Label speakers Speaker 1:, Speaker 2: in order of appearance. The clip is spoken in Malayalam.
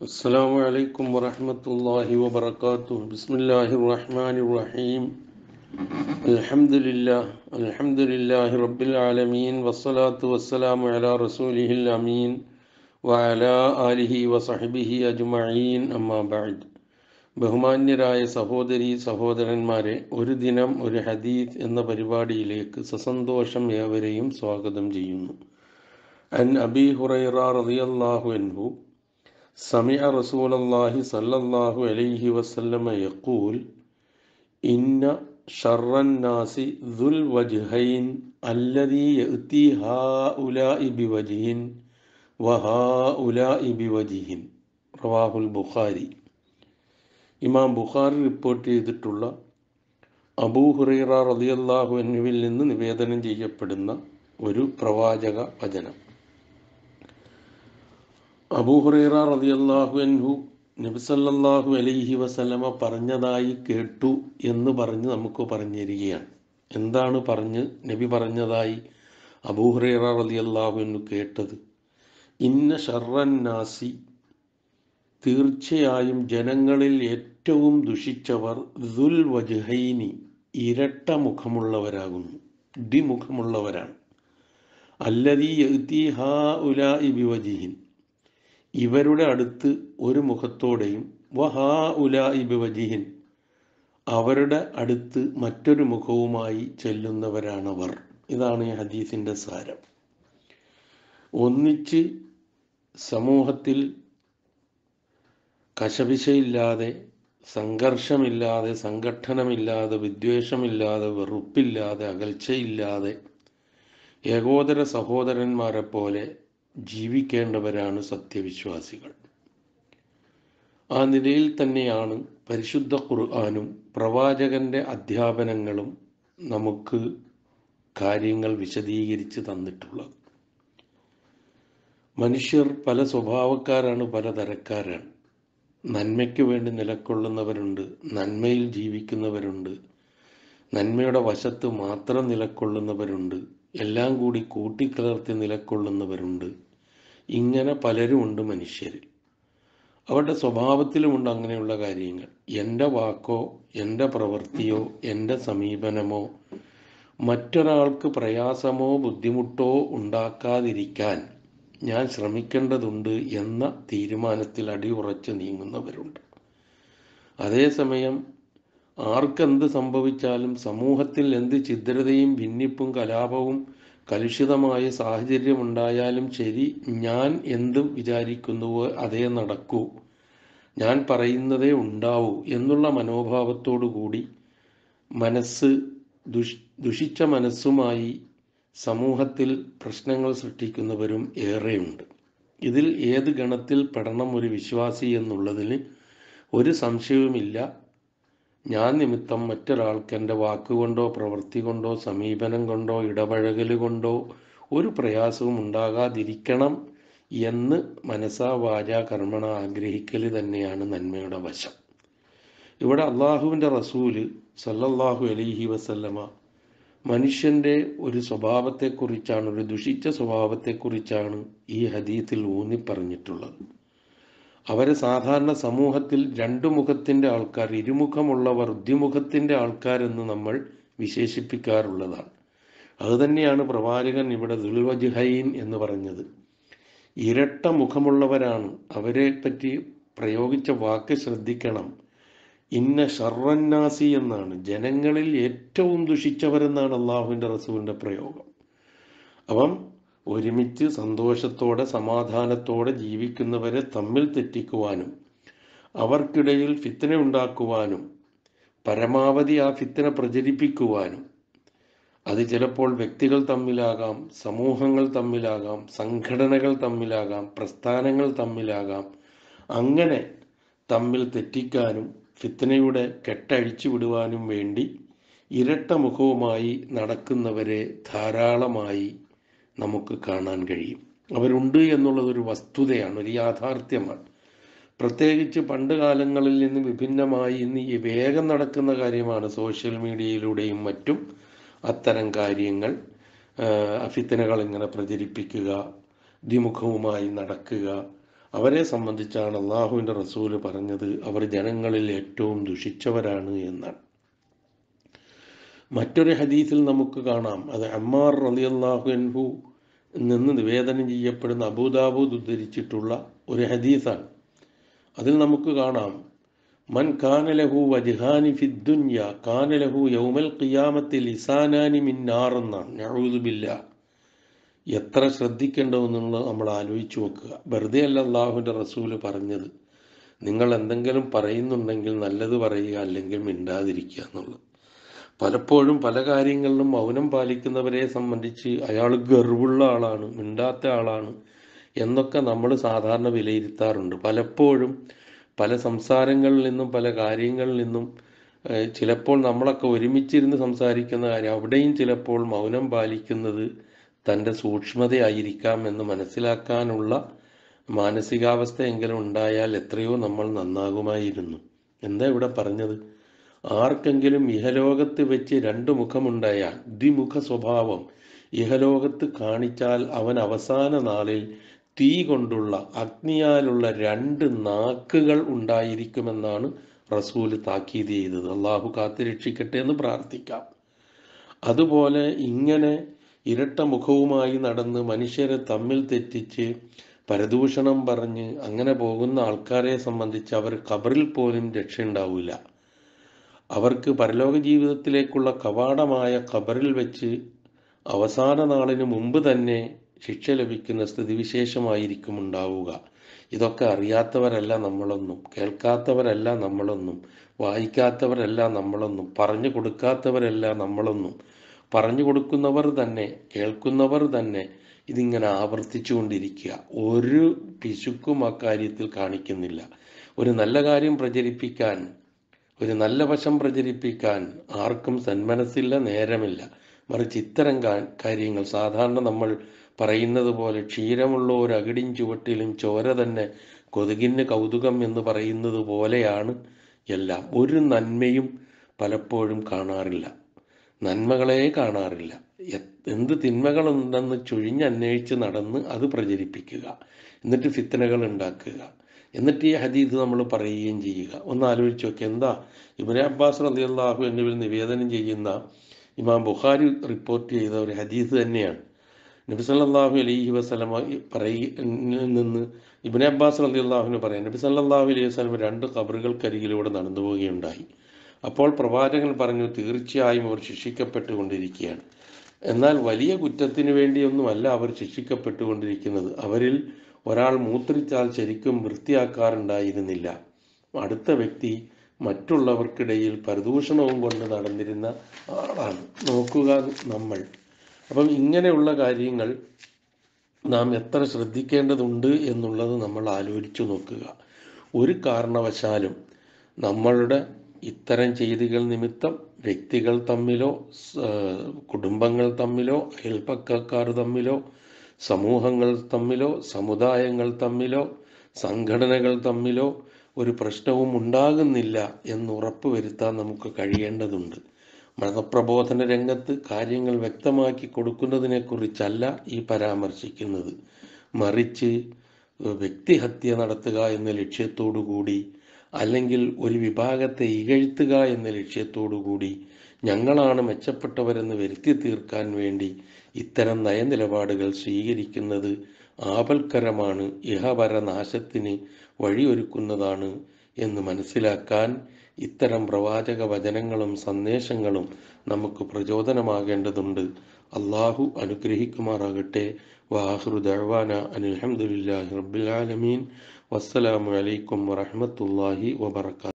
Speaker 1: السلام عليكم ورحمة الله وبركاته بسم الله الرحمن الرحيم الحمد لله الحمد لله رب العالمين والصلاة والسلام على رسوله الأمين وعلى آله وصحبه أجمعين أما بعد ബഹുമാന്യരായ സഹോദരി സഹോദരന്മാരെ ഒരു ദിനം ഒരു ഹദീത്ത് എന്ന പരിപാടിയിലേക്ക് സസന്തോഷം ഏവരെയും സ്വാഗതം ചെയ്യുന്നു അൻ അബി ഹുറൈറ റളിയല്ലാഹു അൻഹു سمع رسول الله صلى الله عليه وسلم يقول إن شر الناس ذو الوجهين الذي يأتي هؤلاء بوجه وهؤلاء بوجه رواه البخاري ഇമാം ബുഖാരി റിപ്പോർട്ട് ചെയ്തിട്ടുള്ള അബൂ ഹുറൈറ റളിയല്ലാഹു അൻഹുവിൽ നിന്ന് നിവേദനം ചെയ്യപ്പെടുന്ന ഒരു പ്രവാചക വചനം അബൂഹുറൈറ റളിയല്ലാഹു അൻഹു നബിസല്ലാഹു അലൈഹി വസല്ലമ പറഞ്ഞതായി കേട്ടു എന്ന് പറഞ്ഞ് നമുക്ക് പറഞ്ഞു തരികയാണ് എന്താണ് പറഞ്ഞ് നബി പറഞ്ഞതായി അബൂഹുറൈറ റളിയല്ലാഹു അൻഹു കേട്ടത് ഇന്ന ഷർറന്നാസി തീർച്ചയായും ജനങ്ങളിൽ ഏറ്റവും ദുഷിച്ചവർ ദുൽ വജഹൈനി ഇരട്ട മുഖമുള്ളവരാകുന്നു ദ്വിമുഖമുള്ളവരാണ് അല്ലതീ യഅ്തി ഹാ ഉലാഇ ബിവജിഹിൻ ഇവരുടെ അടുത്ത് ഒരു മുഖത്തോടെയും വഹാ ഉലാ ഇബിവജിഹിൻ അവരുടെ അടുത്ത് മറ്റൊരു മുഖവുമായി ചെല്ലുന്നവരാണവർ ഇതാണ് ഈ ഹദീസിൻ്റെ സാരം ഒന്നിച്ച് സമൂഹത്തിൽ കശപിശയില്ലാതെ സംഘർഷമില്ലാതെ സംഘട്ടനമില്ലാതെ വിദ്വേഷമില്ലാതെ വെറുപ്പില്ലാതെ അകൽച്ചയില്ലാതെ ഏകോദര സഹോദരന്മാരെ പോലെ ജീവിക്കേണ്ടവരാണ് സത്യവിശ്വാസികൾ ആ നിലയിൽ തന്നെയാണ് പരിശുദ്ധ ഖുർആാനും പ്രവാചകന്റെ അധ്യാപനങ്ങളും നമുക്ക് കാര്യങ്ങൾ വിശദീകരിച്ച് തന്നിട്ടുള്ളത് മനുഷ്യർ പല സ്വഭാവക്കാരാണ് പല തരക്കാരാണ് നന്മയ്ക്ക് വേണ്ടി നിലക്കൊള്ളുന്നവരുണ്ട് നന്മയിൽ ജീവിക്കുന്നവരുണ്ട് നന്മയുടെ വശത്ത് മാത്രം നിലക്കൊള്ളുന്നവരുണ്ട് എല്ലാം കൂടി കൂട്ടിക്കലർത്തി നിലക്കൊള്ളുന്നവരുണ്ട് ഇങ്ങനെ പലരുമുണ്ട് മനുഷ്യരിൽ അവരുടെ സ്വഭാവത്തിലുമുണ്ട് അങ്ങനെയുള്ള കാര്യങ്ങൾ എൻ്റെ വാക്കോ എൻ്റെ പ്രവൃത്തിയോ എൻ്റെ സമീപനമോ മറ്റൊരാൾക്ക് പ്രയാസമോ ബുദ്ധിമുട്ടോ ഉണ്ടാക്കാതിരിക്കാൻ ഞാൻ ശ്രമിക്കേണ്ടതുണ്ട് എന്ന തീരുമാനത്തിൽ അടിയുറച്ച് നീങ്ങുന്നവരുണ്ട് അതേസമയം ആർക്കെന്ത് സംഭവിച്ചാലും സമൂഹത്തിൽ എന്ത് ഛിദ്രതയും ഭിന്നിപ്പും കലാപവും കലുഷിതമായ സാഹചര്യമുണ്ടായാലും ശരി ഞാൻ എന്തും വിചാരിക്കുന്നുവോ അതേ നടക്കൂ ഞാൻ പറയുന്നതേ ഉണ്ടാവൂ എന്നുള്ള മനോഭാവത്തോടു കൂടി മനസ്സ് ദുഷ് ദുഷിച്ച മനസ്സുമായി സമൂഹത്തിൽ പ്രശ്നങ്ങൾ സൃഷ്ടിക്കുന്നവരും ഏറെയുണ്ട് ഇതിൽ ഏത് ഗണത്തിൽ പെടണം ഒരു വിശ്വാസി എന്നുള്ളതിന് ഒരു സംശയവുമില്ല ഞാൻ നിമിത്തം മറ്റൊരാൾക്ക് എൻ്റെ വാക്കുകൊണ്ടോ പ്രവൃത്തി കൊണ്ടോ സമീപനം കൊണ്ടോ ഇടപഴകൽ കൊണ്ടോ ഒരു പ്രയാസവും ഉണ്ടാകാതിരിക്കണം എന്ന് മനസ്സാ വാച കർമ്മണ ആഗ്രഹിക്കൽ തന്നെയാണ് നന്മയുടെ വശം ഇവിടെ അള്ളാഹുവിൻ്റെ റസൂല് സല്ലല്ലാഹു അലൈഹി വസല്ലമ മനുഷ്യൻ്റെ ഒരു സ്വഭാവത്തെക്കുറിച്ചാണ് ഒരു ദുഷിച്ച സ്വഭാവത്തെക്കുറിച്ചാണ് ഈ ഹദീത്തിൽ ഊന്നി പറഞ്ഞിട്ടുള്ളത് അവരെ സാധാരണ സമൂഹത്തിൽ രണ്ടു മുഖത്തിൻ്റെ ആൾക്കാർ ഇരുമുഖമുള്ളവർ ദ്വിമുഖത്തിൻ്റെ ആൾക്കാരെന്ന് നമ്മൾ വിശേഷിപ്പിക്കാറുള്ളതാണ് അതുതന്നെയാണ് പ്രവാചകൻ ഇവിടെ ദുൽവജ്ഹൈൻ എന്ന് പറഞ്ഞത് ഇരട്ട മുഖമുള്ളവരാണ് അവരെ പറ്റി പ്രയോഗിച്ച വാക്ക് ശ്രദ്ധിക്കണം ഇന്ന ഷർറന്നാസി എന്നാണ് ജനങ്ങളിൽ ഏറ്റവും ദുഷിച്ചവരെന്നാണ് അള്ളാഹുവിൻ്റെ റസൂലിൻ്റെ പ്രയോഗം അപ്പം ഒരുമിച്ച് സന്തോഷത്തോടെ സമാധാനത്തോടെ ജീവിക്കുന്നവരെ തമ്മിൽ തെറ്റിക്കുവാനും അവർക്കിടയിൽ ഫിത്തന ഉണ്ടാക്കുവാനും പരമാവധി ആ ഫിത്തന പ്രചരിപ്പിക്കുവാനും അത് ചിലപ്പോൾ വ്യക്തികൾ തമ്മിലാകാം സമൂഹങ്ങൾ തമ്മിലാകാം സംഘടനകൾ തമ്മിലാകാം പ്രസ്ഥാനങ്ങൾ തമ്മിലാകാം അങ്ങനെ തമ്മിൽ തെറ്റിക്കാനും ഫിത്തനയുടെ കെട്ടഴിച്ചു വിടുവാനും വേണ്ടി ഇരട്ട മുഖവുമായി നടക്കുന്നവരെ ധാരാളമായി നമുക്ക് കാണാൻ കഴിയും അവരുണ്ട് എന്നുള്ളതൊരു വസ്തുതയാണ് ഒരു യാഥാർത്ഥ്യമാണ് പ്രത്യേകിച്ച് പണ്ട് കാലങ്ങളിൽ നിന്ന് വിഭിന്നമായി ഇന്ന് ഈ വേഗം നടക്കുന്ന കാര്യമാണ് സോഷ്യൽ മീഡിയയിലൂടെയും മറ്റും അത്തരം കാര്യങ്ങൾ അഫിത്തനകൾ ഇങ്ങനെ പ്രചരിപ്പിക്കുക ദ്വിമുഖവുമായി നടക്കുക അവരെ സംബന്ധിച്ചാണ് അള്ളാഹുവിൻ്റെ റസൂല് പറഞ്ഞത് അവർ ജനങ്ങളിൽ ഏറ്റവും ദുഷിച്ചവരാണ് എന്നാണ് മറ്റൊരു ഹദീസിൽ നമുക്ക് കാണാം അത് അമ്മാർ റളിയല്ലാഹു അൻഹു നിന്ന് നിവേദനം ചെയ്യപ്പെടുന്ന അബൂദാബൂദ് ഉദ്ധരിച്ചിട്ടുള്ള ഒരു ഹദീസാണ് അതിൽ നമുക്ക് കാണാം മൻ കാനലഹു വജ്ഹാനി ഫിദ്ദുന്യ കാനലഹു യൗമൽ ഖിയാമത്തി ലിസാനാനി മിൻ നാർ എന്നാണ് നഊദുബില്ല എത്ര ശ്രദ്ധിക്കേണ്ടതെന്നുള്ളത് നമ്മൾ ആലോചിച്ച് നോക്കുക വെറുതെ അല്ല അള്ളാഹുവിൻ്റെ റസൂല് പറഞ്ഞത് നിങ്ങൾ എന്തെങ്കിലും പറയുന്നുണ്ടെങ്കിൽ നല്ലത് പറയുക അല്ലെങ്കിൽ മിണ്ടാതിരിക്കുക എന്നുള്ളത് പലപ്പോഴും പല കാര്യങ്ങളിലും മൗനം പാലിക്കുന്നവരെ സംബന്ധിച്ച് അയാൾ ഗർവുള്ള ആളാണ് മിണ്ടാത്ത ആളാണ് എന്നൊക്കെ നമ്മൾ സാധാരണ വിലയിരുത്താറുണ്ട് പലപ്പോഴും പല സംസാരങ്ങളിൽ നിന്നും പല കാര്യങ്ങളിൽ നിന്നും ഏഹ്, ചിലപ്പോൾ നമ്മളൊക്കെ ഒരുമിച്ചിരുന്ന് സംസാരിക്കുന്ന കാര്യം അവിടെയും ചിലപ്പോൾ മൗനം പാലിക്കുന്നത് തൻ്റെ സൂക്ഷ്മതയായിരിക്കാം എന്ന് മനസ്സിലാക്കാനുള്ള മാനസികാവസ്ഥയെങ്കിലും ഉണ്ടായാൽ എത്രയോ നമ്മൾ നന്നാകുമായിരുന്നു എന്താ ഇവിടെ പറഞ്ഞത് ആർക്കെങ്കിലും ഇഹലോകത്ത് വെച്ച് രണ്ട് മുഖമുണ്ടായാൽ ദ്വിമുഖ സ്വഭാവം ഇഹലോകത്ത് കാണിച്ചാൽ അവൻ അവസാന നാളിൽ തീ കൊണ്ടുള്ള അഗ്നിയാലുള്ള രണ്ട് നാക്കുകൾ ഉണ്ടായിരിക്കുമെന്നാണ് റസൂല് താക്കീത് ചെയ്തത് അള്ളാഹു കാത്തുരക്ഷിക്കട്ടെ എന്ന് പ്രാർത്ഥിക്കാം അതുപോലെ ഇങ്ങനെ ഇരട്ട മുഖവുമായി നടന്ന് മനുഷ്യരെ തമ്മിൽ തെറ്റിച്ച് പരദൂഷണം പറഞ്ഞ് അങ്ങനെ പോകുന്ന ആൾക്കാരെ സംബന്ധിച്ച് അവർ ഖബറിൽ പോലും രക്ഷയുണ്ടാവില്ല അവർക്ക് പരലോക ജീവിതത്തിലേക്കുള്ള കവാടമായ ഖബറിൽ വെച്ച് അവസാന നാളിന് മുമ്പ് തന്നെ ശിക്ഷ ലഭിക്കുന്ന സ്ഥിതിവിശേഷമായിരിക്കും ഉണ്ടാവുക ഇതൊക്കെ അറിയാത്തവരല്ല നമ്മളൊന്നും കേൾക്കാത്തവരല്ല നമ്മളൊന്നും വായിക്കാത്തവരല്ല നമ്മളൊന്നും പറഞ്ഞു കൊടുക്കാത്തവരല്ല നമ്മളൊന്നും പറഞ്ഞു കൊടുക്കുന്നവർ തന്നെ കേൾക്കുന്നവർ തന്നെ ഇതിങ്ങനെ ആവർത്തിച്ചു കൊണ്ടിരിക്കുക ഒരു പിശുക്കും അക്കാര്യത്തിൽ കാണിക്കുന്നില്ല ഒരു നല്ല കാര്യം പ്രചരിപ്പിക്കാൻ ഒരു നല്ല വശം പ്രചരിപ്പിക്കാൻ ആർക്കും സന്മനസ്സില്ല നേരമില്ല മറിച്ച് ഇത്തരം കാ- കാര്യങ്ങൾ സാധാരണ നമ്മൾ പറയുന്നത് പോലെ ക്ഷീരമുള്ള ഒരു അകിടിൻ ചുവട്ടിലും ചോര തന്നെ കൊതുകിന് കൗതുകം എന്ന് പറയുന്നത് പോലെയാണ് എല്ലാം ഒരു നന്മയും പലപ്പോഴും കാണാറില്ല നന്മകളെ കാണാറില്ല എ- എന്ത് തിന്മകളുണ്ടെന്ന് ചുഴിഞ്ഞന്വേഷിച്ച് നടന്ന് അത് പ്രചരിപ്പിക്കുക എന്നിട്ട് ഫിത്തനകൾ ഉണ്ടാക്കുക എന്നിട്ട് ഈ ഹദീസ് നമ്മൾ പറയുകയും ചെയ്യുക ഒന്ന് ആലോചിച്ച് നോക്കുക എന്താ ഇബിനെ അബ്ബാസ് റളിയല്ലാഹു എന്നിവർ നിവേദനം ചെയ്യുന്ന ഇമാം ബുഖാരി റിപ്പോർട്ട് ചെയ്ത ഒരു ഹദീസ് തന്നെയാണ് നബി സല്ലല്ലാഹു അലൈഹി വസല്ലമ പറയ നിന്ന് ഇബ്നെ അബ്ബാസ് റളിയല്ലാഹുവിന് പറയാം നബി സല്ലല്ലാഹു അലൈഹി വസല്ലം രണ്ട് ഖബറുകൾക്കരികിലൂടെ നടന്നു പോവുകയുണ്ടായി അപ്പോൾ പ്രവാചകൻ പറഞ്ഞു തീർച്ചയായും അവർ ശിക്ഷിക്കപ്പെട്ടുകൊണ്ടിരിക്കുകയാണ് എന്നാൽ വലിയ കുറ്റത്തിന് വേണ്ടിയൊന്നുമല്ല അവർ ശിക്ഷിക്കപ്പെട്ടുകൊണ്ടിരിക്കുന്നത് അവരിൽ ഒരാൾ മൂത്രിച്ചാൽ ശരിക്കും വൃത്തിയാക്കാറുണ്ടായിരുന്നില്ല അടുത്ത വ്യക്തി മറ്റുള്ളവർക്കിടയിൽ പരദൂഷണവും കൊണ്ട് നടന്നിരുന്ന ആളാണ് നോക്കുക നമ്മൾ അപ്പം ഇങ്ങനെയുള്ള കാര്യങ്ങൾ നാം എത്ര ശ്രദ്ധിക്കേണ്ടതുണ്ട് എന്നുള്ളത് നമ്മൾ ആലോചിച്ചു നോക്കുക ഒരു കാരണവശാലും നമ്മളുടെ ഇത്തരം ചെയ്തികൾ നിമിത്തം വ്യക്തികൾ തമ്മിലോ സ- കുടുംബങ്ങൾ തമ്മിലോ അയൽപ്പക്കക്കാർ തമ്മിലോ സമൂഹങ്ങൾ തമ്മിലോ സമുദായങ്ങൾ തമ്മിലോ സംഘടനകൾ തമ്മിലോ ഒരു പ്രശ്നവും ഉണ്ടാകുന്നില്ല എന്ന് ഉറപ്പ് വരുത്താൻ നമുക്ക് കഴിയേണ്ടതുണ്ട് മതപ്രബോധന രംഗത്ത് കാര്യങ്ങൾ വ്യക്തമാക്കി കൊടുക്കുന്നതിനെക്കുറിച്ചല്ല ഈ പരാമർശിക്കുന്നത് മറിച്ച് വ്യക്തിഹത്യ നടത്തുക എന്ന ലക്ഷ്യത്തോടു കൂടി അല്ലെങ്കിൽ ഒരു വിഭാഗത്തെ ഇകഴ്ത്തുക എന്ന ലക്ഷ്യത്തോടു കൂടി ഞങ്ങളാണ് മെച്ചപ്പെട്ടവരെന്ന് വരുത്തി തീർക്കാൻ വേണ്ടി ഇത്തരം നയനിലപാടുകൾ സ്വീകരിക്കുന്നത് ആപൽക്കരമാണ് ഇഹപര നാശത്തിന് വഴിയൊരുക്കുന്നതാണ് എന്ന് മനസ്സിലാക്കാൻ ഇത്തരം പ്രവാചക വചനങ്ങളും സന്ദേശങ്ങളും നമുക്ക് പ്രചോദനമാകേണ്ടതുണ്ട് അള്ളാഹു അനുഗ്രഹിക്കുമാറാകട്ടെ വാഹുറു ദഅ്വാന അനിൽഹമുല്ലാഹി റബ്ബിൽ ആലമീൻ വസ്സലാമു അലൈക്കും വറഹ്മത്തുള്ളാഹി വബറകാതുഹു